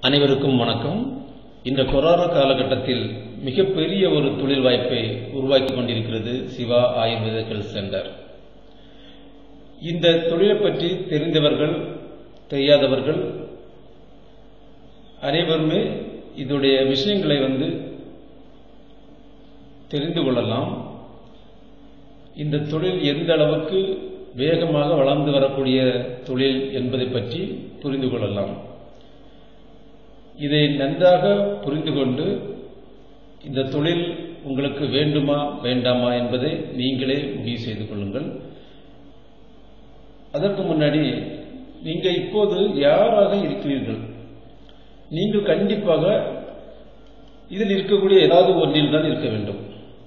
அனைவருக்கும் வணக்கம் இந்த கொரோனா காலகட்டத்தில் மிகப்பெரிய ஒரு தொழில் வாய்ப்பை உருவாக்கி கொண்டிருக்கிறது சிவா ஆயுர்வேத ஹெல்த் சென்டர் இந்த தொழிலை பற்றி தெரிந்தவர்கள் தெரியாதவர்கள் அனைவருமே இதோடைய விஷயங்களை வந்து தெரிந்து கொள்ளலாம் இந்த தொழில் எந்த அளவுக்கு வேகமாக வளர்ந்து வரக்கூடிய தொழில் என்பதை பற்றி புரிந்து கொள்ளலாம் இதை நன்றாக புரிந்து கொண்டு இந்த தொழில் உங்களுக்கு வேண்டுமா வேண்டாமா என்பதை நீங்களே முடிவு செய்து கொள்ளுங்கள் அதற்கு முன்னாடி நீங்க இப்போது யாராக இருக்கிறீர்கள் நீங்கள் கண்டிப்பாக இதில் இருக்கக்கூடிய ஏதாவது ஒன்றில் தான் இருக்க வேண்டும்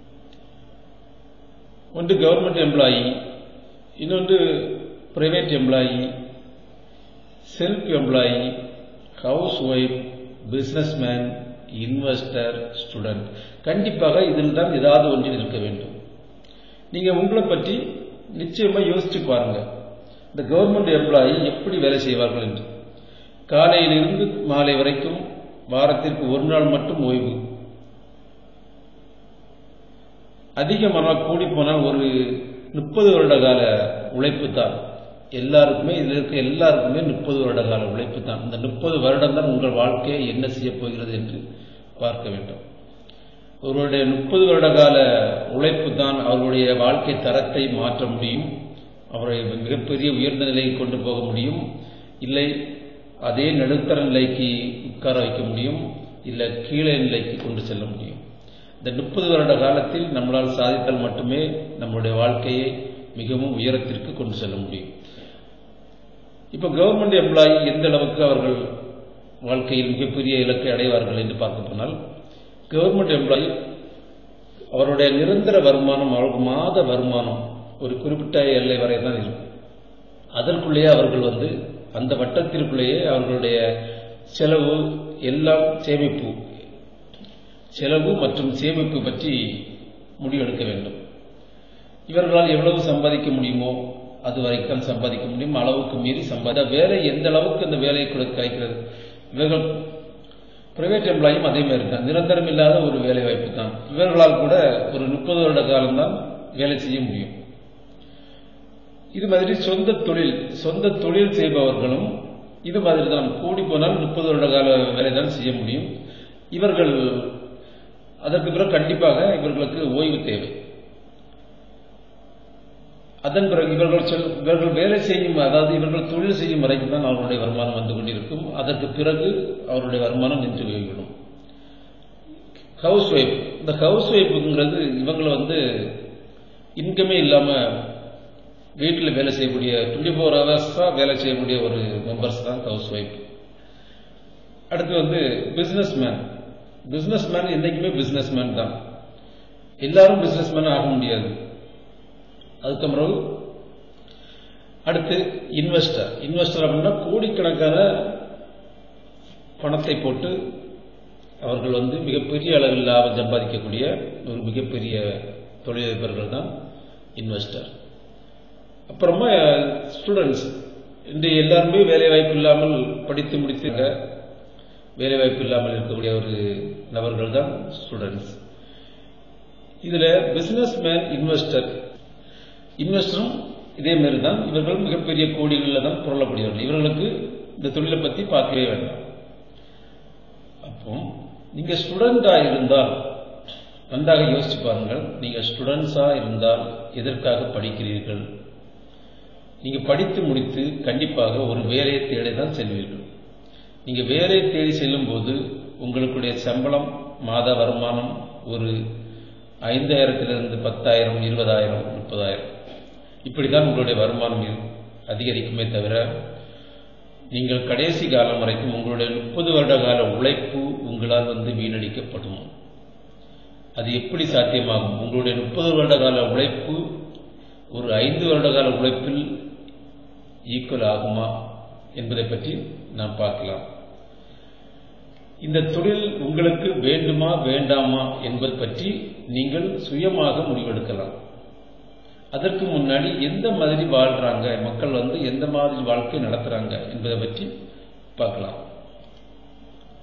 ஒன்று கவர்மெண்ட் எம்ப்ளாயி இன்னொன்று private employee self employee housewife businessman investor student கண்டிப்பாக இதில் தான் ஏதாவது ஒன்றில் இருக்க வேண்டும் நீங்க உங்களை பற்றி நிச்சயமா யோசிச்சு பாருங்க இந்த கவர்மெண்ட் எம்ப்ளாயி எப்படி வேலை செய்வார்கள் என்று காலையிலிருந்து மாலை வரைக்கும் வாரத்திற்கு ஒரு நாள் மட்டும் ஓய்வு அதிகமாக கூடி போனால் ஒரு முப்பது வருட கால உழைப்பு தான் எல்லாருக்குமே இதில் இருக்க எல்லாருக்குமே முப்பது வருட கால உழைப்பு தான் இந்த முப்பது வருடம் தான் உங்கள் வாழ்க்கையை என்ன செய்ய போகிறது என்று பார்க்க வேண்டும் ஒருவருடைய முப்பது வருட கால உழைப்பு தான் அவருடைய வாழ்க்கை தரத்தை மாற்ற முடியும் அவரை மிகப்பெரிய உயர்ந்த நிலைக்கு கொண்டு போக முடியும் இல்லை அதே நடுத்தர நிலைக்கு உட்கார வைக்க முடியும் இல்லை கீழே நிலைக்கு கொண்டு செல்ல முடியும் இந்த முப்பது வருட காலத்தில் நம்மளால் சாதித்தால் மட்டுமே நம்முடைய வாழ்க்கையை மிகவும் உயரத்திற்கு கொண்டு செல்ல முடியும் இப்போ கவர்மெண்ட் எம்ப்ளாயி எந்த அளவுக்கு அவர்கள் வாழ்க்கையில் மிகப்பெரிய இலக்கை அடைவார்கள் என்று பார்க்க போனால் கவர்மெண்ட் எம்ப்ளாயி அவருடைய நிரந்தர வருமானம் அவருக்கு மாத வருமானம் ஒரு குறிப்பிட்ட எல்லை வரை தான் இருக்கும் அதற்குள்ளேயே அவர்கள் வந்து அந்த வட்டத்திற்குள்ளேயே அவர்களுடைய செலவு எல்லாம் சேமிப்பு செலவு மற்றும் சேமிப்பு பற்றி முடிவெடுக்க வேண்டும் இவர்களால் எவ்வளவு சம்பாதிக்க முடியுமோ அது வரைக்கும் சம்பாதிக்க முடியும் அளவுக்கு மீறி சம்பாதி வேலை எந்த அளவுக்கு அந்த வேலையை கிடைக்கிறது இவர்கள் பிரைவேட் எம்ப்ளாயும் அதே மாதிரி தான் நிரந்தரம் இல்லாத ஒரு வேலை வாய்ப்பு தான் இவர்களால் கூட ஒரு முப்பது வருட காலம்தான் வேலை செய்ய முடியும் இது மாதிரி சொந்த தொழில் சொந்த தொழில் செய்பவர்களும் இது மாதிரி தான் கூடி போனால் முப்பது வருட கால வேலை தான் செய்ய முடியும் இவர்கள் அதற்கு பிறகு கண்டிப்பாக இவர்களுக்கு ஓய்வு தேவை அதன் பிறகு இவர்கள் சொல் இவர்கள் வேலை செய்யும் அதாவது இவர்கள் தொழில் செய்யும் வரைக்கும் தான் அவர்களுடைய வருமானம் வந்து கொண்டிருக்கும் அதற்கு பிறகு அவருடைய வருமானம் நின்று போய்விடும் ஹவுஸ் ஒய்ஃப் இந்த ஹவுஸ் ஒய்ஃபுங்கிறது இவங்களை வந்து இன்கமே இல்லாமல் வீட்டில் வேலை செய்யக்கூடிய டுவெண்ட்டி ஃபோர் ஹவர்ஸாக வேலை செய்யக்கூடிய ஒரு மெம்பர்ஸ் தான் ஹவுஸ் ஒய்ஃப் அடுத்து வந்து பிஸ்னஸ் மேன் பிஸ்னஸ் மேன் என்றைக்குமே பிஸ்னஸ் மேன் தான் எல்லாரும் பிஸ்னஸ் மேன் ஆக முடியாது அதுக்கப்புறம் அடுத்து இன்வெஸ்டர் இன்வெஸ்டர் அப்படின்னா கோடிக்கணக்கான பணத்தை போட்டு அவர்கள் வந்து மிகப்பெரிய அளவில் லாபம் சம்பாதிக்கக்கூடிய ஒரு மிகப்பெரிய தொழிலதிபர்கள் தான் இன்வெஸ்டர் அப்புறமா ஸ்டூடெண்ட்ஸ் இன்று எல்லாருமே வேலைவாய்ப்பு இல்லாமல் படித்து முடித்திருக்க வேலைவாய்ப்பு இல்லாமல் இருக்கக்கூடிய ஒரு நபர்கள் தான் ஸ்டூடெண்ட்ஸ் இதில் பிஸ்னஸ் மேன் இன்வெஸ்டர் இன்வெஸ்டரும் இதே மாதிரி தான் இவர்கள் மிகப்பெரிய கோடிகளில் தான் புரளக்கூடியவர்கள் இவர்களுக்கு இந்த தொழிலை பற்றி பார்க்கவே வேண்டாம் அப்போ நீங்க ஸ்டூடெண்டா இருந்தால் நன்றாக யோசிச்சு பாருங்கள் நீங்க ஸ்டூடெண்ட்ஸா இருந்தால் எதற்காக படிக்கிறீர்கள் நீங்க படித்து முடித்து கண்டிப்பாக ஒரு வேலையை தேடி தான் செல்வீர்கள் நீங்க வேலையை தேடி செல்லும் போது உங்களுடைய சம்பளம் மாத வருமானம் ஒரு ஐந்தாயிரத்திலிருந்து பத்தாயிரம் இருபதாயிரம் முப்பதாயிரம் இப்படிதான் உங்களுடைய வருமானம் அதிகரிக்குமே தவிர நீங்கள் கடைசி காலம் வரைக்கும் உங்களுடைய முப்பது வருட கால உழைப்பு உங்களால் வந்து வீணடிக்கப்படும் அது எப்படி சாத்தியமாகும் உங்களுடைய முப்பது வருட கால உழைப்பு ஒரு ஐந்து வருட கால உழைப்பில் ஈக்குவல் ஆகுமா என்பதை பற்றி நாம் பார்க்கலாம் இந்த தொழில் உங்களுக்கு வேண்டுமா வேண்டாமா என்பது பற்றி நீங்கள் சுயமாக முடிவெடுக்கலாம் அதற்கு முன்னாடி எந்த மாதிரி வாழ்றாங்க மக்கள் வந்து எந்த மாதிரி வாழ்க்கை நடத்துறாங்க என்பதை பற்றி பார்க்கலாம்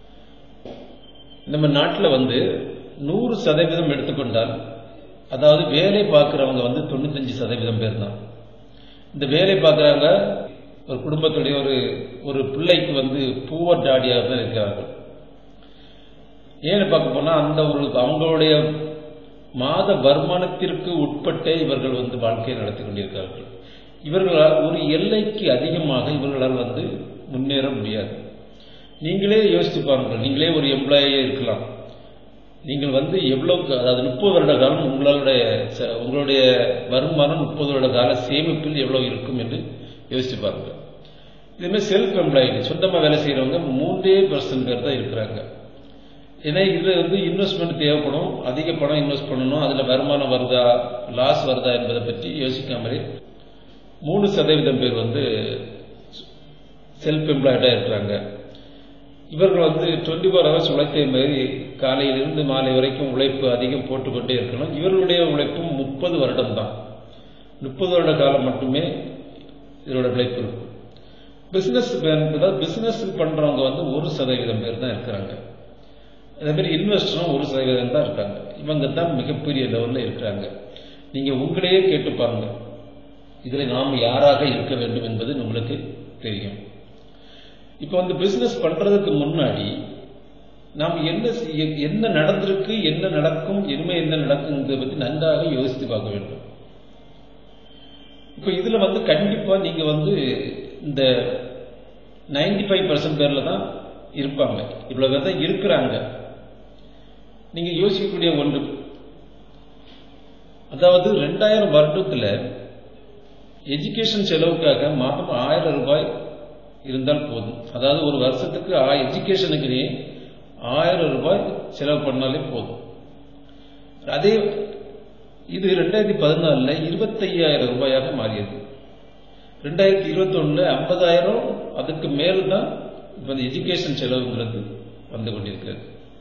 நம்ம நாட்டில் வந்து நூறு சதவீதம் எடுத்துக்கொண்டால் அதாவது வேலை பார்க்குறவங்க வந்து தொண்ணூத்தஞ்சு சதவீதம் பேர் தான் இந்த வேலை பார்க்குறவங்க ஒரு குடும்பத்துடைய ஒரு ஒரு பிள்ளைக்கு வந்து பூவர் டாடியாக தான் இருக்கிறார்கள் ஏன்னு பார்க்க போனால் அந்த ஒரு அவங்களுடைய மாத வருமானத்திற்கு உட்பட்டே இவர்கள் வந்து வாழ்க்கையை நடத்தி கொண்டிருக்கிறார்கள் இவர்களால் ஒரு எல்லைக்கு அதிகமாக இவர்களால் வந்து முன்னேற முடியாது நீங்களே யோசித்து பாருங்கள் நீங்களே ஒரு எம்ப்ளாயே இருக்கலாம் நீங்கள் வந்து எவ்வளவு அதாவது முப்பது வருட காலம் உங்களுடைய ச- உங்களுடைய வருமானம் முப்பது வருட கால சேமிப்பில் எவ்வளவு இருக்கும் என்று யோசித்து பாருங்க இதுமாதிரி செல்ஃப் எம்ப்ளாய்டு சொந்தமாக வேலை செய்கிறவங்க மூன்றே பர்சன்ட் பேர் தான் இருக்கிறாங்க ஏன்னா இதில் வந்து இன்வெஸ்ட்மெண்ட் தேவைப்படும் அதிக பணம் இன்வெஸ்ட் பண்ணணும் அதில் வருமானம் வருதா லாஸ் வருதா என்பதை பற்றி யோசிக்காமலே மூணு சதவீதம் பேர் வந்து செல்ஃப் எம்ப்ளாய்டாக இருக்கிறாங்க இவர்கள் வந்து டுவெண்ட்டி ஃபோர் ஹவர்ஸ் உழைத்த மாதிரி காலையிலிருந்து மாலை வரைக்கும் உழைப்பு அதிகம் போட்டுக்கொண்டே இருக்கணும் இவர்களுடைய உழைப்பும் முப்பது வருடம் தான் முப்பது வருட காலம் மட்டுமே இதோட உழைப்பு இருக்கும் பிஸ்னஸ் அதாவது பிஸ்னஸ் பண்ணுறவங்க வந்து ஒரு சதவீதம் பேர் தான் இருக்கிறாங்க அதே மாதிரி இன்வெஸ்டரும் ஒரு சதவீதம் தான் இருக்காங்க இவங்க தான் மிகப்பெரிய லெவலில் இருக்கிறாங்க நீங்கள் உங்களையே கேட்டு பாருங்க இதில் நாம் யாராக இருக்க வேண்டும் என்பது உங்களுக்கு தெரியும் இப்போ வந்து பிசினஸ் பண்றதுக்கு முன்னாடி நாம் என்ன செய்ய- என்ன நடந்திருக்கு என்ன நடக்கும் இனிமே என்ன நடக்குங்கிறத பத்தி நன்றாக யோசித்து பார்க்க வேண்டும் இப்போ இதுல வந்து கண்டிப்பா நீங்க வந்து இந்த 95% ஃபைவ் பர்சன்ட் பேர்ல தான் இருப்பாங்க இவ்வளவு பேர் தான் இருக்கிறாங்க நீங்க யோசிக்கக்கூடிய ஒன்று அதாவது ரெண்டாயிரம் வருடத்துல எஜுகேஷன் செலவுக்காக மாதம் ஆயிரம் ரூபாய் இருந்தால் போதும் அதாவது ஒரு வருஷத்துக்கு எஜுகேஷனுக்கு நீ ஆயிரம் ரூபாய் செலவு பண்ணாலே போதும் அதே இது ரெண்டாயிரத்தி பதினாலுல இருபத்தையாயிரம் ரூபாயாக மாறியது ரெண்டாயிரத்தி இருபத்தொன்னுல ஐம்பதாயிரம் அதுக்கு மேல் தான் இப்போ இந்த எஜுகேஷன் செலவுங்கிறது வந்து கொண்டிருக்கிறது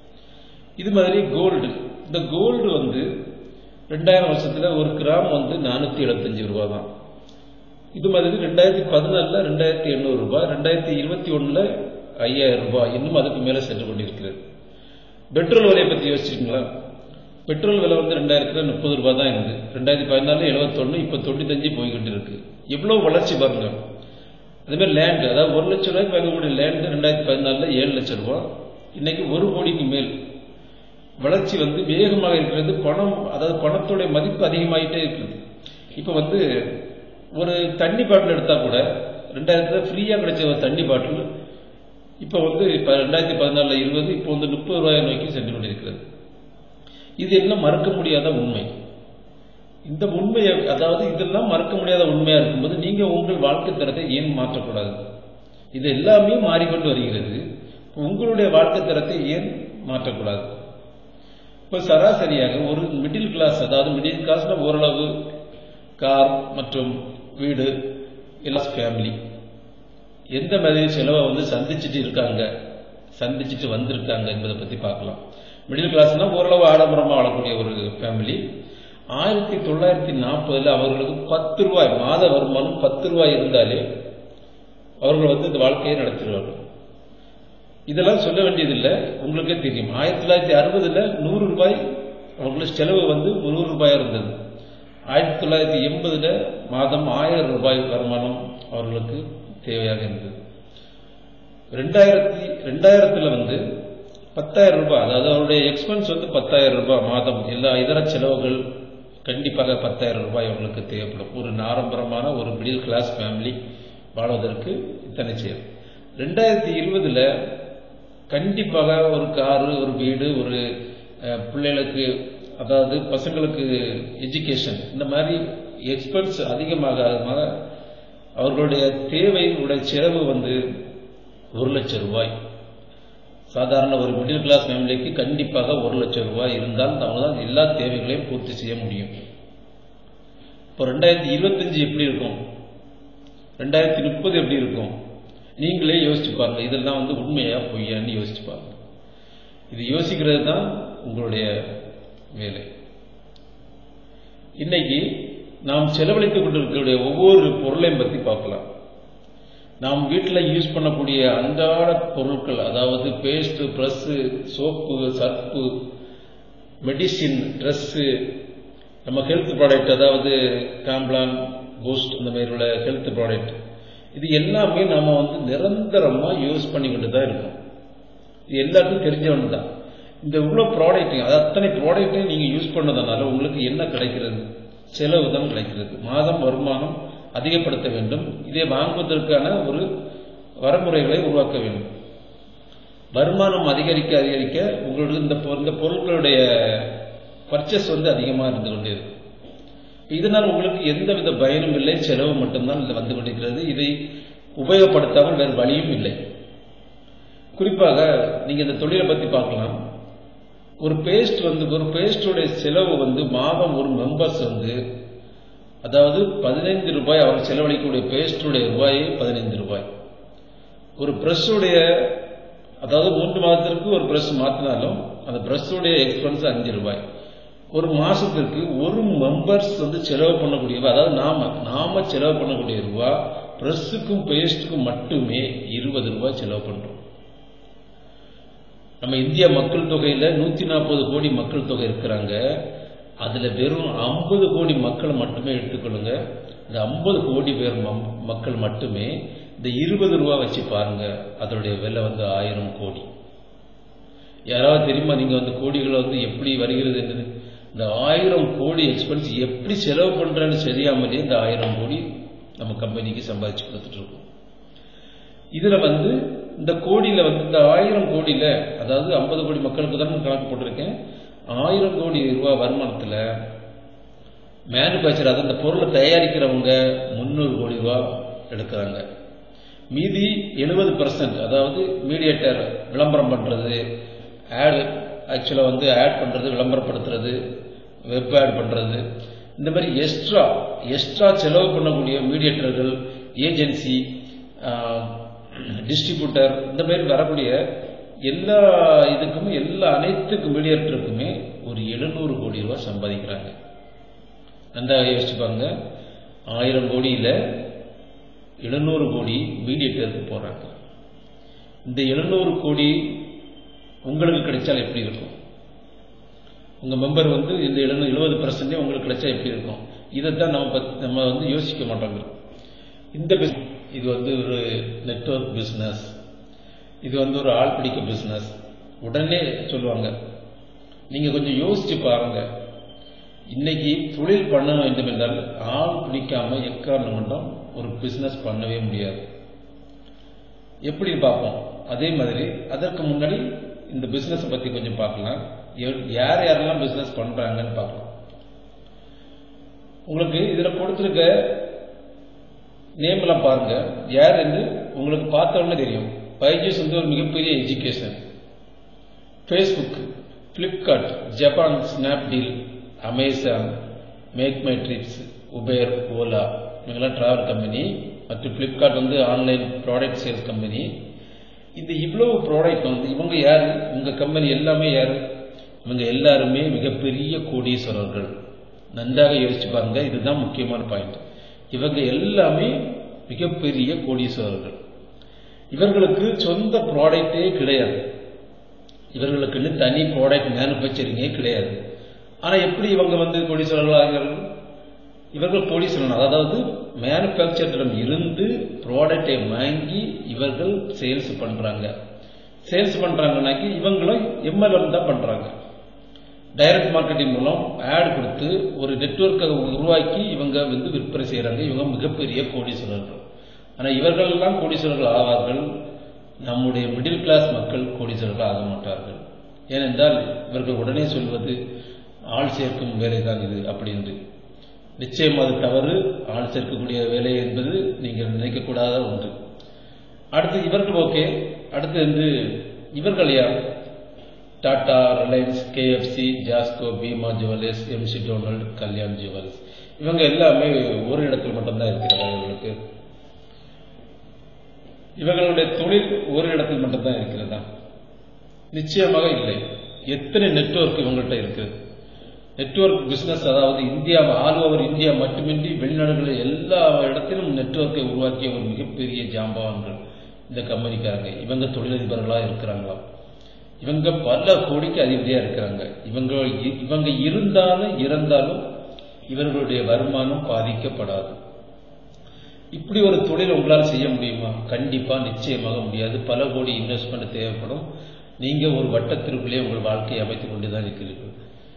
இது மாதிரி கோல்டு இந்த கோல்டு வந்து ரெண்டாயிரம் வருஷத்துல ஒரு கிராம் வந்து நானூத்தி எழுபத்தஞ்சு ரூபாய் தான் இது மாதிரி ரெண்டாயிரத்தி பதினாலுல ரெண்டாயிரத்தி எண்ணூறு ரூபாய் ரெண்டாயிரத்தி இருபத்தி ஒண்ணுல ஐயாயிரம் ரூபாய் இன்னும் அதுக்கு மேல சென்று கொண்டிருக்கிறது பெட்ரோல் விலையை பத்தி யோசிச்சிருக்கீங்களா பெட்ரோல் விலை வந்து ரெண்டாயிரத்துல முப்பது ரூபாய் தான் இருந்தது ரெண்டாயிரத்தி பதினாலு எழுபத்தொன்னு இப்ப தொண்ணூத்தஞ்சு போய்கிட்டு இருக்கு எவ்வளவு வளர்ச்சி பாருங்க அதே மாதிரி லேண்ட் அதாவது ஒரு லட்சம் ரூபாய்க்கு வாங்கக்கூடிய லேண்ட் ரெண்டாயிரத்தி பதினாலுல ஏழு லட்சம் ரூபாய் இன்னைக்கு ஒரு கோடிக்கு மேல் வளர்ச்சி வந்து வேகமாக இருக்கிறது பணம் அதாவது பணத்தோட மதிப்பு அதிகமாயிட்டே இருக்குது இப்போ வந்து ஒரு தண்ணி பாட்டில் எடுத்தா கூட ரெண்டாயிரத்துல ஃப்ரீயா கிடைச்ச ஒரு தண்ணி பாட்டில் இப்போ வந்து இப்போ ரெண்டாயிரத்தி பதினாலுல இருபது இப்போ வந்து முப்பது ரூபாய் நோக்கி சென்று கொண்டிருக்கிறது இது எல்லாம் மறக்க முடியாத உண்மை இந்த உண்மையை அதாவது இதெல்லாம் மறக்க முடியாத உண்மையா இருக்கும்போது நீங்க உங்கள் வாழ்க்கை தரத்தை ஏன் மாற்றக்கூடாது இது எல்லாமே மாறிக்கொண்டு வருகிறது உங்களுடைய வாழ்க்கை தரத்தை ஏன் மாற்றக்கூடாது இப்போ சராசரியாக ஒரு மிடில் கிளாஸ் அதாவது மிடில் கிளாஸ்ல ஓரளவு கார் மற்றும் வீடு எல்லாம் ஃபேமிலி எந்த மாதிரி செலவை வந்து சந்திச்சுட்டு இருக்காங்க சந்திச்சுட்டு வந்திருக்காங்க என்பதை பத்தி பார்க்கலாம் மிடில் கிளாஸ்னா ஓரளவு ஆடம்பரமா வாழக்கூடிய ஒரு ஃபேமிலி ஆயிரத்தி தொள்ளாயிரத்தி நாற்பதுல அவர்களுக்கு பத்து ரூபாய் மாத வருமானம் பத்து ரூபாய் இருந்தாலே அவர்கள் வந்து இந்த வாழ்க்கையை நடத்திடுவார்கள் இதெல்லாம் சொல்ல வேண்டியதில்லை உங்களுக்கே தெரியும் ஆயிரத்தி தொள்ளாயிரத்தி அறுபதுல நூறு ரூபாய் அவங்களுக்கு செலவு வந்து நூறு ரூபாய் இருந்தது ஆயிரத்தி தொள்ளாயிரத்தி எண்பதுல மாதம் ஆயிரம் ரூபாய் வருமானம் அவர்களுக்கு தேவையாக இருந்தது ரெண்டாயிரத்தி ரெண்டாயிரத்துல வந்து பத்தாயிரம் ரூபாய் அதாவது அவருடைய எக்ஸ்பென்ஸ் வந்து பத்தாயிரம் ரூபாய் மாதம் எல்லா இதர செலவுகள் கண்டிப்பாக பத்தாயிரம் ரூபாய் அவங்களுக்கு தேவைப்படும் ஒரு ஆடம்பரமான ஒரு மிடில் கிளாஸ் ஃபேமிலி வாழ்வதற்கு இத்தனை செய்யும் ரெண்டாயிரத்தி இருபதுல கண்டிப்பாக ஒரு காரு ஒரு வீடு ஒரு அஹ், பிள்ளைகளுக்கு அதாவது பசங்களுக்கு எஜுகேஷன் இந்த மாதிரி எக்ஸ்பென்ஸ் அதிகமாக அதிகமாக அவர்களுடைய தேவையுடைய செலவு வந்து ஒரு லட்சம் ரூபாய் சாதாரண ஒரு மிடில் கிளாஸ் ஃபேமிலிக்கு கண்டிப்பாக ஒரு லட்சம் ரூபாய் இருந்தால் அவங்க தான் எல்லா தேவைகளையும் பூர்த்தி செய்ய முடியும் இப்போ ரெண்டாயிரத்தி இருபத்தஞ்சு எப்படி இருக்கும் ரெண்டாயிரத்தி முப்பது எப்படி இருக்கும் நீங்களே யோசிச்சு பாருங்க இதெல்லாம் வந்து உண்மையா பொய்யான்னு யோசிச்சு பாருங்க இது யோசிக்கிறது தான் உங்களுடைய வேலை இன்னைக்கு நாம் செலவழித்துக் கொண்டிருக்கக்கூடிய ஒவ்வொரு பொருளையும் பத்தி பார்க்கலாம் நாம் வீட்டில் யூஸ் பண்ணக்கூடிய அன்றாட பொருட்கள் அதாவது paste brush soap Surf medicine dress நம்ம ஹெல்த் ப்ராடக்ட் அதாவது காம்ப்ளான் பூஸ்ட் இந்த மாதிரி உள்ள ஹெல்த் ப்ராடக்ட் இது எல்லாமே நம்ம வந்து நிரந்தரமாக யூஸ் பண்ணிக்கிட்டு தான் இருக்கோம் இது எல்லாருக்கும் தெரிஞ்சவனு தான் இந்த இவ்வளோ ப்ராடக்ட் அது அத்தனை ப்ராடக்ட்டையும் நீங்கள் யூஸ் பண்ணதுனால உங்களுக்கு என்ன கிடைக்கிறது செலவு தான் கிடைக்கிறது மாதம் வருமானம் அதிகப்படுத்த வேண்டும் இதை வாங்குவதற்கான ஒரு வரமுறைகளை உருவாக்க வேண்டும் வருமானம் அதிகரிக்க அதிகரிக்க உங்களுக்கு இந்த பொ- இந்த பொருட்களுடைய பர்ச்சேஸ் வந்து அதிகமாக இருந்து கொண்டே இருக்கும் இதனால் உங்களுக்கு எந்தவித பயனும் இல்லை செலவு மட்டும்தான் இதில் வந்து கொண்டிருக்கிறது இதை உபயோகப்படுத்தாமல் வேறு வழியும் இல்லை குறிப்பாக நீங்க இந்த தொழிலை பத்தி பார்க்கலாம் ஒரு பேஸ்ட் வந்து ஒரு பேஸ்டோடைய செலவு வந்து மாதம் ஒரு மெம்பர்ஸ் வந்து அதாவது பதினைந்து ரூபாய் அவர் செலவழிக்கக்கூடிய பேஸ்டுடைய ரூபாயே பதினைந்து ரூபாய் ஒரு பிரஷ்ஷுடைய அதாவது மூன்று மாதத்திற்கு ஒரு பிரஷ் மாற்றினாலும் அந்த பிரஷ்ஷுடைய எக்ஸ்பென்ஸ் அஞ்சு ரூபாய் ஒரு மாசத்திற்கு ஒரு மெம்பர்ஸ் வந்து செலவு பண்ணக்கூடிய அதாவது நாம நாம செலவு பண்ணக்கூடிய ரூபா பிரஷ்ஷுக்கும் பேஸ்ட்டுக்கும் மட்டுமே இருபது ரூபாய் செலவு பண்றோம் நம்ம இந்திய மக்கள் தொகையில நூத்தி நாற்பது கோடி மக்கள் தொகை இருக்கிறாங்க அதுல வெறும் ஐம்பது கோடி மக்கள் மட்டுமே எடுத்துக்கொள்ளுங்க இந்த ஐம்பது கோடி பேர் மம்- மக்கள் மட்டுமே இந்த இருபது ரூபா வச்சு பாருங்க அதோடைய விலை வந்து ஆயிரம் கோடி யாராவது தெரியுமா நீங்க வந்து கோடிகள் வந்து எப்படி வருகிறது என்று இந்த ஆயிரம் கோடி எக்ஸ்பென்ஸ் எப்படி செலவு பண்றேன்னு தெரியாமலே இந்த ஆயிரம் கோடி நம்ம கம்பெனிக்கு சம்பாதிச்சு கொடுத்துட்டு இருக்கோம் இதுல வந்து இந்த கோடியில வந்து இந்த ஆயிரம் கோடியில அதாவது ஐம்பது கோடி மக்களுக்கு தான் நான் கணக்கு போட்டிருக்கேன் ஆயிரம் கோடி ரூபாய் வருமானத்துல மேனுபேக்சர் அதாவது இந்த பொருளை தயாரிக்கிறவங்க முந்நூறு கோடி ரூபாய் எடுக்கிறாங்க மீதி எழுபது பர்சன்ட் அதாவது மீடியேட்டர் விளம்பரம் பண்றது ஆடு ஆக்சுவலாக வந்து ஆட் பண்றது விளம்பரப்படுத்துறது வெப் ஆட் பண்றது இந்த மாதிரி எக்ஸ்ட்ரா எக்ஸ்ட்ரா செலவு பண்ணக்கூடிய மீடியேட்டர்கள் ஏஜென்சி டிஸ்ட்ரிபியூட்டர் இந்த மாதிரி வரக்கூடிய எல்லா இதுக்குமே எல்லா அனைத்துக்கு மீடியேட்டருக்குமே ஒரு எழுநூறு கோடி ரூபாய் சம்பாதிக்கிறாங்க நல்லா யோசிச்சு பாருங்க ஆயிரம் கோடியில எழுநூறு கோடி மீடியேட்டருக்கு போறாங்க இந்த எழுநூறு கோடி உங்களுக்கு கிடைச்சால் எப்படி இருக்கும் உங்க மெம்பர் வந்து இந்த எழுநூறு எழுபது பர்சன்டே உங்களுக்கு கிடைச்சா எப்படி இருக்கும் இதைத்தான் நம்ம பத்- நம்ம வந்து யோசிக்க மாட்டோங்க இந்த business- இது வந்து ஒரு நெட்வொர்க் பிஸ்னஸ் இது வந்து ஒரு ஆள் பிடிக்க பிஸ்னஸ் உடனே சொல்லுவாங்க நீங்க கொஞ்சம் யோசிச்சு பாருங்க இன்னைக்கு தொழில் பண்ண வேண்டும் என்றால் ஆள் பிடிக்காம எக்காரணம் கொண்டும் ஒரு பிசினஸ் பண்ணவே முடியாது எப்படி பார்ப்போம் அதே மாதிரி அதற்கு முன்னாடி இந்த பிசினஸ் பத்தி கொஞ்சம் பார்க்கலாம் எ- யார் யாரெல்லாம் பிசினஸ் பண்றாங்கன்னு பார்க்கலாம் உங்களுக்கு இதுல கொடுத்திருக்க நேம் எல்லாம் பாருங்க யார் என்று உங்களுக்கு பார்த்த உடனே தெரியும் பைஜூஸ் வந்து ஒரு மிகப்பெரிய education Facebook Flipkart Jabong Snapdeal Amazon make my trips Uber Ola இவங்கெல்லாம் டிராவல் கம்பெனி மற்றும் ஃப்ளிப்கார்ட் வந்து ஆன்லைன் ப்ராடக்ட் சேல்ஸ் கம்பெனி இந்த இவ்வளவு ப்ராடக்ட் வந்து இவங்க யாரு உங்க கம்பெனி எல்லாமே யாரு இவங்க எல்லாருமே மிகப்பெரிய கோடீஸ்வரர்கள் நன்றாக யோசிச்சு பாருங்க இதுதான் முக்கியமான பாயிண்ட் இவங்க எல்லாமே மிகப்பெரிய கோடீஸ்வரர்கள் இவர்களுக்கு சொந்த ப்ராடக்டே கிடையாது இவர்களுக்குன்னு தனி ப்ராடக்ட் மேனுஃபேக்சரிங்கே கிடையாது ஆனா எப்படி இவங்க வந்து கோடீஸ்வரர்கள் ஆகிறார்கள் இவர்கள் கோடீஸ்வரன் அதாவது மேனுஃபேக்சரிடம் இருந்து ப்ராடக்டை வாங்கி இவர்கள் சேல்ஸ் பண்றாங்க சேல்ஸ் பண்றாங்கன்னாக்கி இவங்களும் எம்எல்எம் தான் பண்றாங்க டைரக்ட் மார்க்கெட்டிங் மூலம் ஆட் கொடுத்து ஒரு நெட்வொர்க்கை உருவாக்கி இவங்க வந்து விற்பனை செய்றாங்க இவங்க மிகப்பெரிய கோடீஸ்வரர்கள் ஆனா இவர்கள் எல்லாம் கோடீஸ்வரர்கள் ஆவார்கள் நம்முடைய மிடில் கிளாஸ் மக்கள் கோடீஸ்வரர்கள் ஆக மாட்டார்கள் ஏனென்றால் இவர்கள் உடனே சொல்வது ஆள் சேர்க்கும் வேலைதான் இது அப்படின்னு நிச்சயம் அது தவறு ஆள் சேர்க்கக்கூடிய வேலை என்பது நீங்கள் நினைக்கக்கூடாத ஒன்று அடுத்து இவர்கள் ஓகே அடுத்து வந்து இவர்கள் யார் டாடா ரிலையன்ஸ் கேஎஃப்சி ஜாஸ்கோ Bhima jewellers McDonald Kalyan jewels இவங்க எல்லாமே ஒரு இடத்தில் மட்டும்தான் இருக்கிறதா இவங்களுக்கு இவர்களுடைய தொழில் ஒரு இடத்தில் மட்டும்தான் இருக்கிறதா நிச்சயமாக இல்லை எத்தனை நெட்வொர்க் இவங்கள்ட்ட இருக்குது நெட்வொர்க் பிசினஸ் அதாவது இந்தியா ஆல் ஓவர் இந்தியா மட்டுமின்றி வெளிநாடுகளில் எல்லா இடத்திலும் நெட்வொர்க்கை உருவாக்கிய ஒரு மிகப்பெரிய ஜாம்பவான்கள் இந்த கம்பெனிக்காரங்க இவங்க தொழிலதிபர்களாக இருக்கிறாங்களா இவங்க பல கோடிக்கு அதிபதியாக இருக்கிறாங்க இவங்க இவங்க இருந்தாலும் இறந்தாலும் இவர்களுடைய வருமானம் பாதிக்கப்படாது இப்படி ஒரு தொழில் உங்களால் செய்ய முடியுமா கண்டிப்பா நிச்சயமாக முடியாது பல கோடி இன்வெஸ்ட்மெண்ட் தேவைப்படும் நீங்க ஒரு வட்டத்திற்குள்ளே உங்கள் வாழ்க்கையை அமைத்துக் கொண்டுதான் இருக்கிறீர்கள்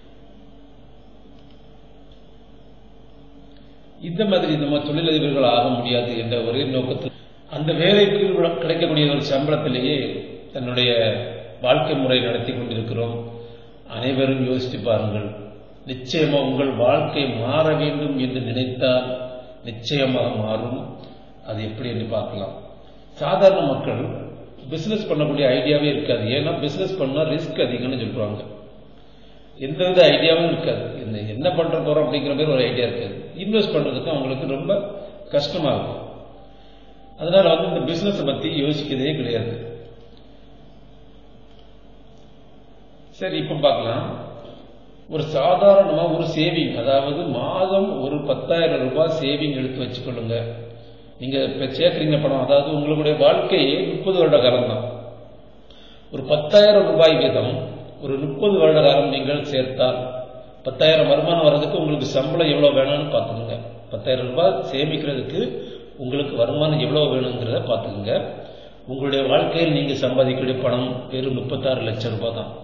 இந்த மாதிரி நம்ம தொழிலதிபர்கள் ஆக முடியாது என்ற ஒரே நோக்கத்தில் அந்த வேலைக்கு கிடைக்கக்கூடிய ஒரு சம்பளத்திலேயே தன்னுடைய வாழ்க்கை முறை நடத்தி கொண்டிருக்கிறோம் அனைவரும் யோசித்து பாருங்கள் நிச்சயமா உங்கள் வாழ்க்கை மாற வேண்டும் என்று நினைத்தால் நிச்சயமாக மாறும் அது எப்படி என்று பார்க்கலாம் சாதாரண மக்கள் பிசினஸ் பண்ணக்கூடிய ஐடியாவே இருக்காது ஏன்னா பிசினஸ் பண்ணா ரிஸ்க் அதிகம்னு சொல்றாங்க எந்த வித ஐடியாவும் இருக்காது இந்த என்ன பண்ற போறோம் அப்படிங்கிற மாதிரி ஒரு ஐடியா இருக்காது இன்வெஸ்ட் பண்றதுக்கு அவங்களுக்கு ரொம்ப கஷ்டமா இருக்கும் அதனால வந்து இந்த பிசினஸ் பத்தி யோசிக்கிறதே கிடையாது சரி இப்ப பார்க்கலாம் ஒரு சாதாரணமா ஒரு சேவிங் அதாவது மாதம் ஒரு பத்தாயிரம் ரூபாய் சேவிங் எடுத்து வச்சுக்கொள்ளுங்க நீங்க இப்ப சேர்க்குறீங்க பணம் அதாவது உங்களுடைய வாழ்க்கையே முப்பது வருட காலம் தான் ஒரு பத்தாயிரம் ரூபாய் வீதம் ஒரு முப்பது வருட காலம் நீங்கள் சேர்த்தால் பத்தாயிரம் வருமானம் வர்றதுக்கு உங்களுக்கு சம்பளம் எவ்வளவு வேணும்னு பார்த்துக்கோங்க பத்தாயிரம் ரூபாய் சேமிக்கிறதுக்கு உங்களுக்கு வருமானம் எவ்வளவு வேணுங்கிறத பார்த்துக்கோங்க உங்களுடைய வாழ்க்கையில் நீங்க சம்பாதிக்கக்கூடிய பணம் வெறும் முப்பத்தாறு லட்சம் ரூபாய் தான்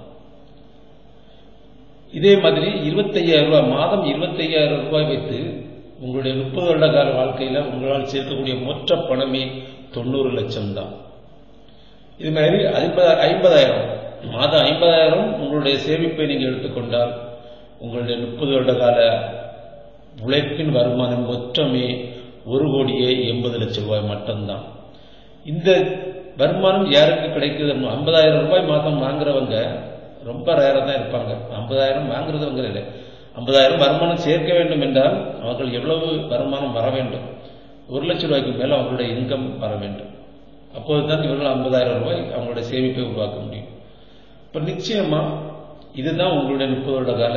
இதே மாதிரி இருபத்தையாயிரம் ரூபாய் மாதம் இருபத்தையாயிரம் ரூபாய் வைத்து உங்களுடைய முப்பது வருட கால வாழ்க்கையில உங்களால் சேர்க்கக்கூடிய மொத்த பணமே தொண்ணூறு லட்சம் தான் இது மாதிரி ஐம்பது ஐம்பதாயிரம் மாதம் ஐம்பதாயிரம் உங்களுடைய சேமிப்பை நீங்கள் எடுத்துக்கொண்டால் உங்களுடைய முப்பது வருட கால உழைப்பின் வருமானம் மொத்தமே ஒரு கோடியே எண்பது லட்சம் ரூபாய் மட்டும்தான் இந்த வருமானம் யாருக்கு கிடைக்குது ஐம்பதாயிரம் ரூபாய் மாதம் வாங்குறவங்க ரொம்ப ரேராக தான் இருப்பாங்க ஐம்பதாயிரம் வாங்குறதுவங்க இல்லை ஐம்பதாயிரம் வருமானம் சேர்க்க வேண்டும் என்றால் அவர்கள் எவ்வளவு வருமானம் வர வேண்டும் ஒரு லட்சம் ரூபாய்க்கு மேலே அவங்களுடைய இன்கம் வர வேண்டும் அப்போதுதான் இவர்கள் ஐம்பதாயிரம் ரூபாய் அவங்களுடைய சேமிப்பை உருவாக்க முடியும் இப்போ நிச்சயமா இதுதான் உங்களுடைய முப்பது வருட கால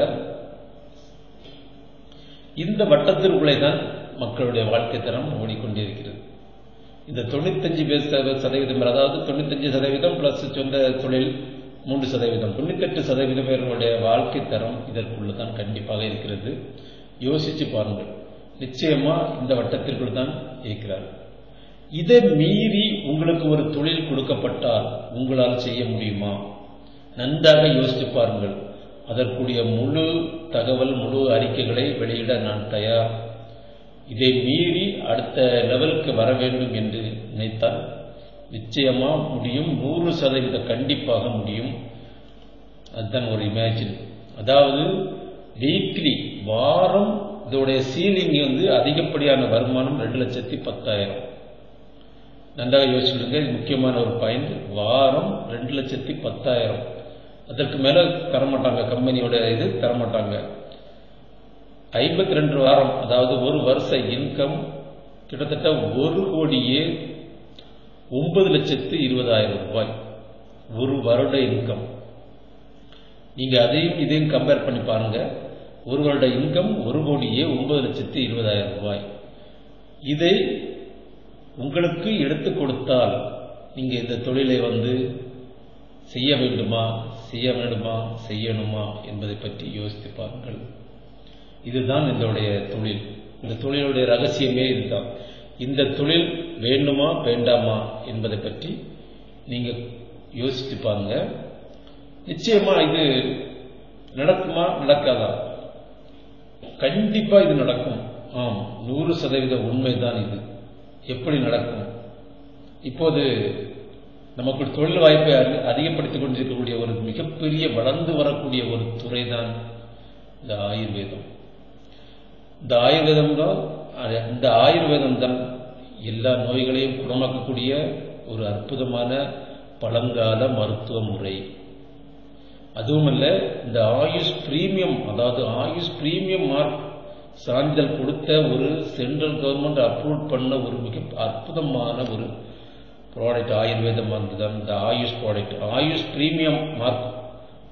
இந்த வட்டத்திற்குள்ளே தான் மக்களுடைய வாழ்க்கை தரம் ஓடிக்கொண்டிருக்கிறது இந்த தொண்ணூத்தஞ்சு பேர் சதவீதம் அதாவது தொண்ணூத்தஞ்சு சதவீதம் பிளஸ் சொந்த தொழில் மூன்று சதவீதம் தொண்ணூத்தெட்டு சதவீதம் பேர்களுடைய வாழ்க்கை தரம் இதற்குள்ள தான் கண்டிப்பாக இருக்கிறது யோசிச்சு பாருங்கள் நிச்சயமா இந்த வட்டத்திற்குள் தான் இருக்கிறார் இதை மீறி உங்களுக்கு ஒரு தொழில் கொடுக்கப்பட்டால் உங்களால் செய்ய முடியுமா நன்றாக யோசித்து பாருங்கள் அதற்குரிய முழு தகவல் முழு அறிக்கைகளை வெளியிட நான் தயார் இதை மீறி அடுத்த லெவலுக்கு வர வேண்டும் என்று நினைத்தால் நிச்சயமா முடியும் நூறு சதவீத கண்டிப்பாக முடியும் அதுதான் ஒரு இமேஜின் அதாவது வீக்லி வாரம் இதோடைய சீலிங் வந்து அதிகப்படியான வருமானம் ரெண்டு லட்சத்தி பத்தாயிரம் நன்றாக யோசிச்சுடுங்க இது முக்கியமான ஒரு பாயிண்ட் வாரம் ரெண்டு லட்சத்தி பத்தாயிரம் அதற்கு மேல தரமாட்டாங்க கம்பெனியோட இது தரமாட்டாங்க ஐம்பத்தி ரெண்டு வாரம் அதாவது ஒரு வருஷ இன்கம் கிட்டத்தட்ட ஒரு கோடியே ஒன்பது லட்சத்து இருபதாயிரம் ரூபாய் ஒரு வருட இன்கம் நீங்க அதையும் இதையும் கம்பேர் பண்ணி பாருங்க ஒரு வருட இன்கம் ஒரு கோடியே ஒன்பது லட்சத்து இருபதாயிரம் ரூபாய் இதை உங்களுக்கு எடுத்து கொடுத்தால் நீங்க இந்த தொழிலை வந்து செய்ய வேண்டுமா செய்ய வேண்டுமா செய்யணுமா என்பதை பற்றி யோசித்து பாருங்கள் இதுதான் இதனுடைய தொழில் இந்த தொழிலுடைய ரகசியமே இதுதான் இந்த தொழில் வேண்டுமா வேண்டாமா என்பதை பற்றி நீங்க யோசித்து பாருங்க நிச்சயமா இது நடக்குமா நடக்காதா கண்டிப்பா இது நடக்கும் ஆம் நூறு சதவீத உண்மைதான் இது எப்படி நடக்கும் இப்போது நமக்கு தொழில் வாய்ப்பை அதிகப்படுத்திக் கொண்டிருக்கக்கூடிய ஒரு மிகப்பெரிய வளர்ந்து வரக்கூடிய ஒரு துறை தான் இந்த ஆயுர்வேதம் இந்த ஆயுர்வேதம் தான் இந்த ஆயுர்வேதம் தான் எல்லா நோய்களையும் குணமாக்கக்கூடிய ஒரு அற்புதமான பழங்கால மருத்துவ முறை அதுவுமல்ல இந்த ஆயுஷ் பிரீமியம் அதாவது ஆயுஷ் பிரீமியம் மார்க் சான்றிதழ் கொடுத்த ஒரு சென்ட்ரல் கவர்மெண்ட் அப்ரூவ் பண்ண ஒரு மிக அற்புதமான ஒரு ப்ராடக்ட் ஆயுர்வேதம் வந்துதான் இந்த AYUSH product AYUSH premium mark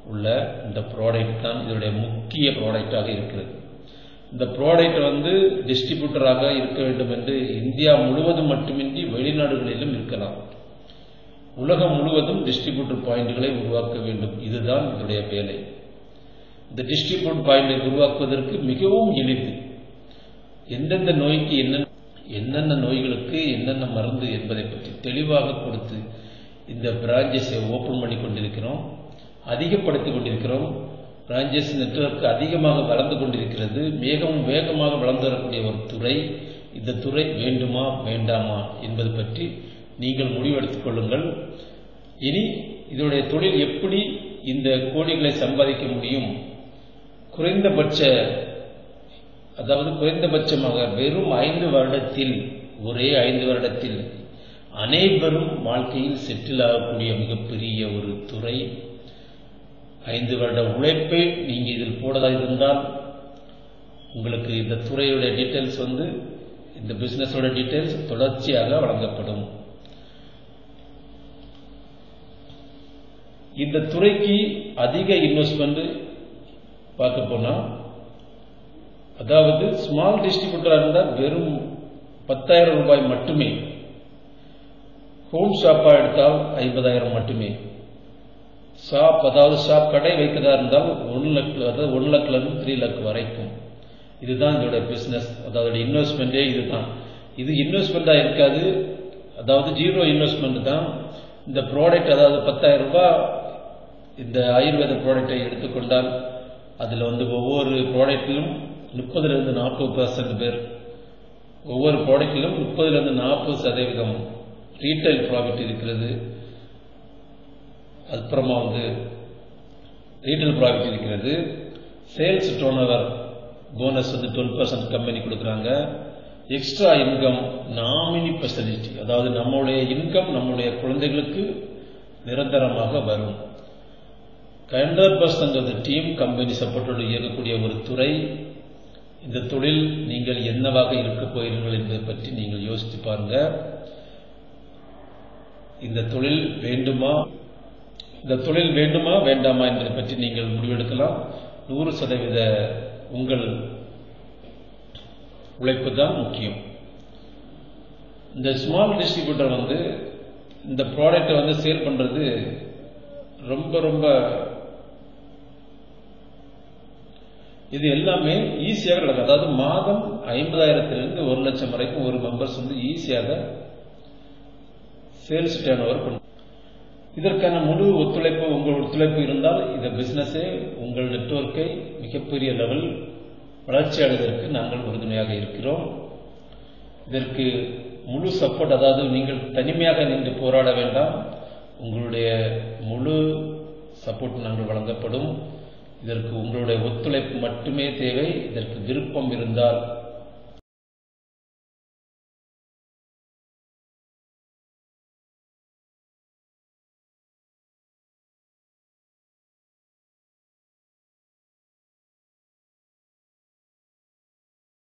உள்ள இந்த ப்ராடக்ட் தான் இதனுடைய முக்கிய ப்ராடக்டாக இருக்கிறது இந்த ப்ராடக்ட் வந்து டிஸ்ட்ரிபியூட்டராக இருக்க வேண்டும் என்று இந்தியா முழுவதும் மட்டுமின்றி வெளிநாடுகளிலும் இருக்கலாம் உலகம் முழுவதும் டிஸ்ட்ரிபியூட்டர் பாயிண்ட்களை உருவாக்க வேண்டும் இதுதான் இதனுடைய வேலை இந்த டிஸ்ட்ரிபியூட் பாயிண்டை உருவாக்குவதற்கு மிகவும் எளிது எந்தெந்த நோய்க்கு என்னென்ன என்னென்ன நோய்களுக்கு என்னென்ன மருந்து என்பதை பற்றி தெளிவாக கொடுத்து இந்த பிரான்ச்சஸை ஓப்பன் பண்ணி கொண்டிருக்கிறோம் அதிகப்படுத்தி கொண்டிருக்கிறோம் பிரான்ச்சஸ் நெட்வொர்க் அதிகமாக வளர்ந்து கொண்டிருக்கிறது மிகவும் வேகமாக வளர்ந்து வரக்கூடிய ஒரு துறை இந்த துறை வேண்டுமா வேண்டாமா என்பது பற்றி நீங்கள் முடிவெடுத்துக் கொள்ளுங்கள் இனி இதனுடைய தொழில் எப்படி இந்த கோடிகளை சம்பாதிக்க முடியும் குறைந்தபட்ச அதாவது குறைந்தபட்சமாக வெறும் ஐந்து வருடத்தில் ஒரே ஐந்து வருடத்தில் அனைவரும் வாழ்க்கையில் செட்டில் ஆகக்கூடிய மிகப்பெரிய ஒரு துறை ஐந்து வருட உழைப்பை நீங்க இதில் போடதா இருந்தால் உங்களுக்கு இந்த துறையுடைய டீட்டெயில்ஸ் வந்து இந்த பிசினஸோட டீட்டெயில்ஸ் தொடர்ச்சியாக வழங்கப்படும் இந்த துறைக்கு அதிக இன்வெஸ்ட்மெண்ட் பார்க்க போனா அதாவது ஸ்மால் டிஸ்ட்ரிபியூட்டராக இருந்தால் வெறும் பத்தாயிரம் ரூபாய் மட்டுமே ஹோம் ஷாப்பாக எடுத்தால் ஐம்பதாயிரம் மட்டுமே ஷாப் அதாவது ஷாப் கடை வைக்கிறதா இருந்தால் ஒன் லக் அதாவது ஒன் லக்லேருந்து த்ரீ லக் வரைக்கும் இதுதான் இதோட பிஸ்னஸ் அதாவது இன்வெஸ்ட்மெண்ட்டே இதுதான் இது இன்வெஸ்ட்மெண்ட்டாக இருக்காது அதாவது ஜீரோ இன்வெஸ்ட்மெண்ட் தான் இந்த ப்ராடக்ட் அதாவது பத்தாயிரம் ரூபாய் இந்த ஆயுர்வேத ப்ராடக்டை எடுத்துக்கொண்டால் அதில் வந்து ஒவ்வொரு ப்ராடக்ட்டிலும் முப்பதுலேருந்து நாற்பது பர்சன்ட் பேர் ஒவ்வொரு ப்ராடக்ட்டிலும் முப்பதுலேருந்து நாற்பது சதவீதம் ரீட்டைல் ப்ராஃபிட் இருக்கிறது அப்புறமா வந்து ரீட்டைல் ப்ராஃபிட் இருக்கிறது சேல்ஸ் டோன் ஓவர் போனஸ் வந்து டுவெல் பர்சன்ட் கம்பெனி கொடுக்குறாங்க எக்ஸ்ட்ரா இன்கம் நாமினி ஃபெசிலிட்டி அதாவது நம்மளுடைய இன்கம் நம்முடைய குழந்தைகளுக்கு நிரந்தரமாக வரும் hundred percent of the team company சப்போர்ட்டோடு இயங்கக்கூடிய ஒரு துறை இந்த தொழில் நீங்கள் என்னவாக இருக்க போகிறீர்கள் என்பதை பற்றி நீங்கள் யோசித்து பாருங்க இந்த தொழில் வேண்டுமா இந்த தொழில் வேண்டுமா வேண்டாமா என்பதை பற்றி நீங்கள் முடிவெடுக்கலாம் நூறு சதவீத உங்கள் உழைப்பு தான் முக்கியம் இந்த ஸ்மால் டிஸ்ட்ரிபியூட்டர் வந்து இந்த ப்ராடக்டை வந்து சேல் பண்ணுறது ரொம்ப ரொம்ப இது எல்லாமே ஈஸியாக நடக்கும் அதாவது மாதம் ஐம்பதாயிரத்திலிருந்து ஒரு லட்சம் வரைக்கும் ஒரு மெம்பர்ஸ் வந்து ஈஸியாக சேல்ஸ் டேர்ன் ஓவர் பண்ணும் இதற்கான முழு ஒத்துழைப்பு உங்கள் ஒத்துழைப்பு இருந்தால் இந்த பிசினஸே உங்கள் நெட்வொர்க்கை மிகப்பெரிய லெவல் வளர்ச்சி அடைவதற்கு நாங்கள் உறுதுணையாக இருக்கிறோம் இதற்கு முழு சப்போர்ட் அதாவது நீங்கள் தனிமையாக நின்று போராட வேண்டாம் உங்களுடைய முழு சப்போர்ட் நாங்கள் வழங்கப்படும் இதற்கு உங்களுடைய ஒத்துழைப்பு மட்டுமே தேவை இதற்கு விருப்பம் இருந்தால்